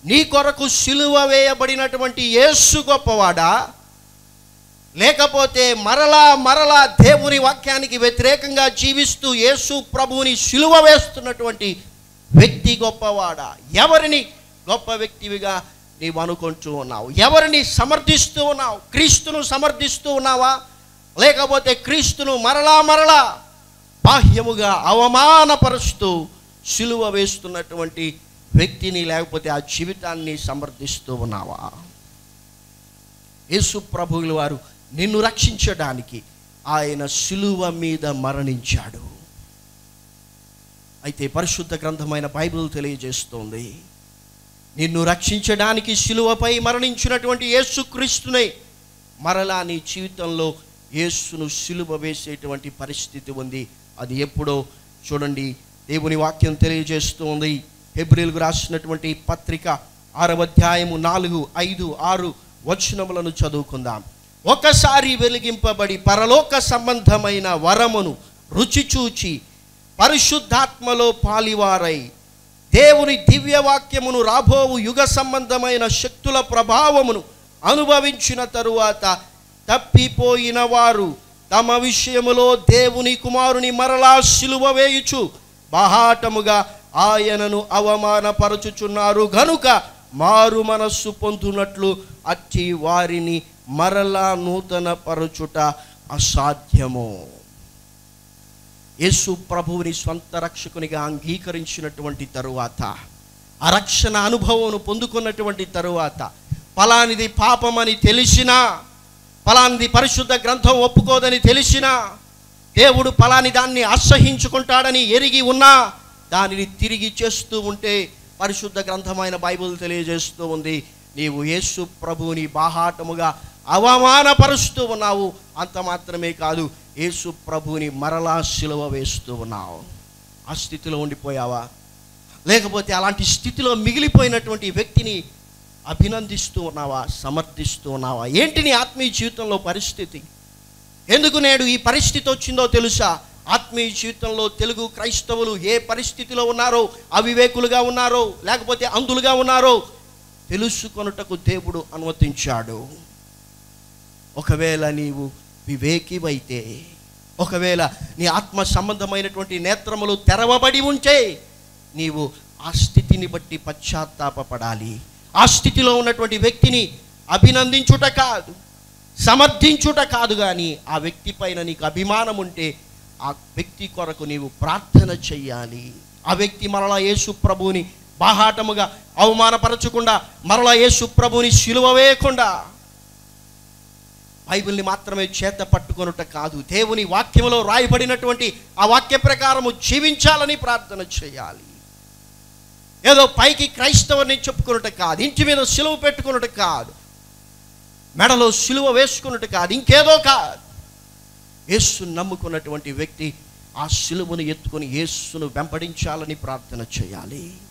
నీ కొరకు సిలువ వేయబడినటువంటి యేసు గొప్పవాడా లేకపోతే మరలా మరలా దేవుని వాక్యానికి వ్యతిరేకంగా జీవిస్తూ యేసు ప్రభువుని సిలువ వేస్తున్నటువంటి వ్యక్తి గొప్పవాడా ఎవరిని గొప్ప వ్యక్తివిగా నీవు అనుకుంటూ ఉన్నావు ఎవరిని సమర్థిస్తూ ఉన్నావు క్రీస్తును సమర్థిస్తూ ఉన్నావా లేకపోతే క్రీస్తును మరలా మరలా బాహ్యముగా అవమానపరుస్తూ సిలువ వేస్తున్నటువంటి వ్యక్తిని లేకపోతే ఆ జీవితాన్ని సమర్థిస్తూ ఉన్నావా యేసు ప్రభువుల వారు నిన్ను రక్షించడానికి ఆయన సిలువ మీద మరణించాడు అయితే పరిశుద్ధ గ్రంథమైన బైబిల్ తెలియజేస్తోంది నిన్ను రక్షించడానికి సిలువపై మరణించినటువంటి యేసుక్రీస్తునే మరలా నీ జీవితంలో యేసును సిలువ వేసేటువంటి పరిస్థితి ఉంది అది ఎప్పుడో చూడండి దేవుని వాక్యం తెలియజేస్తుంది హెబ్రిల్కు రాసినటువంటి పత్రిక ఆరవ అధ్యాయము నాలుగు ఐదు ఆరు వచనములను చదువుకుందాం ఒకసారి వెలిగింపబడి పరలోక సంబంధమైన వరమును రుచి చూచి పరిశుద్ధాత్మలో పాలివారై దేవుని దివ్యవాక్యమును రాబోవు యుగ సంబంధమైన శక్తుల ప్రభావమును అనుభవించిన తరువాత తప్పిపోయిన వారు తమ విషయములో దేవుని కుమారుని మరలా సిలువ వేయుచు బహాటముగా ఆయనను అవమానపరచుచున్నారు గనుక మారు మనస్సు పొందునట్లు అట్టి వారిని మరలా నూతన పరచుట అసాధ్యము యేసు ప్రభువుని స్వంత రక్షకునిగా అంగీకరించినటువంటి తరువాత ఆ రక్షణ అనుభవం పొందుకున్నటువంటి తరువాత ఫలానిది పాపమని తెలిసినా ఫలానిది పరిశుద్ధ గ్రంథం ఒప్పుకోదని తెలిసినా దేవుడు ఫలాని దాన్ని అసహించుకుంటాడని ఎరిగి ఉన్నా దానిని తిరిగి చేస్తూ ఉంటే పరిశుద్ధ గ్రంథమైన బైబిల్ తెలియజేస్తూ ఉంది నీవు యేసు ప్రభువుని బాహాటముగా అవమానపరుస్తూ ఉన్నావు అంత మాత్రమే కాదు యేసు ప్రభువుని మరలా సిలువ వేస్తూ ఉన్నావు ఆ స్థితిలో ఉండిపోయావా లేకపోతే అలాంటి స్థితిలో మిగిలిపోయినటువంటి వ్యక్తిని అభినందిస్తూ ఉన్నావా సమర్థిస్తూ ఉన్నావా ఏంటి నీ ఆత్మీయ జీవితంలో పరిస్థితి ఎందుకు నేడు ఈ పరిస్థితి వచ్చిందో తెలుసా ఆత్మీయ జీవితంలో తెలుగు క్రైస్తవులు ఏ పరిస్థితిలో ఉన్నారో అవివేకులుగా ఉన్నారో లేకపోతే అందులుగా ఉన్నారో తెలుసుకొనుటకు దేవుడు అనుమతించాడు ఒకవేళ నీవు వివేకివైతే ఒకవేళ నీ ఆత్మ సంబంధమైనటువంటి నేత్రములు తెరవబడి ఉంటే నీవు ఆ స్థితిని బట్టి పశ్చాత్తాపపడాలి ఆ స్థితిలో ఉన్నటువంటి వ్యక్తిని అభినందించుట కాదు సమర్థించుట కాదు కానీ ఆ వ్యక్తి పైన నీకు అభిమానం ఉంటే ఆ వ్యక్తి కొరకు నీవు ప్రార్థన చెయ్యాలి ఆ వ్యక్తి మరలా యేసు ప్రభువుని బాహాటముగా అవమానపరచకుండా మరలా యేసు ప్రభువుని సిలువ వేయకుండా బైబిల్ని మాత్రమే చేత పట్టుకొనుట కాదు దేవుని వాక్యములో రాయబడినటువంటి ఆ వాక్య ప్రకారము జీవించాలని ప్రార్థన చేయాలి ఏదో పైకి క్రైస్తవుని చెప్పుకున్నట కాదు ఇంటి మీద సిలువ పెట్టుకున్నట కాదు మెడలో సిలువ వేసుకున్నట్టు కాదు ఇంకేదో కాదు యేసు నమ్ముకున్నటువంటి వ్యక్తి ఆ సిలువను ఎత్తుకొని యేసును వెంబడించాలని ప్రార్థన చేయాలి